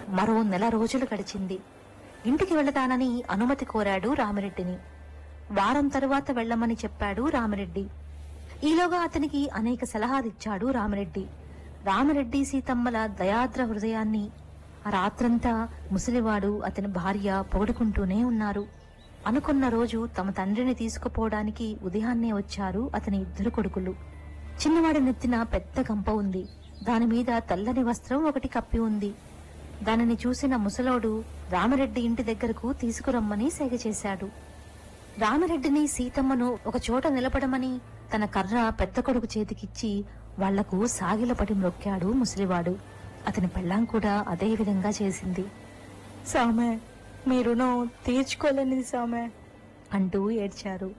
మరో నెల రోజులు గడిచింది ఇంటికి వెళతానని అనుమతి కోరాడు రామిరెడ్డిని వారం తరువాత వెళ్ళమని చెప్పాడు రామిరెడ్డి ఈలోగా అతనికి అనేక సలహాలిచ్చాడు రామిరెడ్డి రామిరెడ్డి సీతమ్మల దయాద్ర హృదయాన్ని ఆ రాత్రంతా ముసలివాడు అతని భార్య పొగుడుకుంటూనే ఉన్నారు అనుకున్న రోజు తమ తండ్రిని తీసుకుపోవడానికి ఉదయాన్నే వచ్చారు అతని ఇద్దరు కొడుకులు చిన్నవాడి నెత్తిన పెద్ద గంప ఉంది దాని మీద తెల్లని వస్త్రం ఒకటి కప్పి ఉంది దానిని చూసిన ముసలోడు రామిరెడ్డి ఇంటి దగ్గరకు తీసుకురమ్మని సేగ చేశాడు రామిరెడ్డిని సీతమ్మను ఒక చోట నిలబడమని తన కర్ర పెద్ద కొడుకు చేతికిచ్చి వాళ్లకు సాగిలపడి మ్రొక్కాడు ముసలివాడు అతని పెళ్ళాం కూడా అదే విధంగా చేసింది సామె మీ రుణం తీర్చుకోలేనిది సామె అంటూ ఏడ్చారు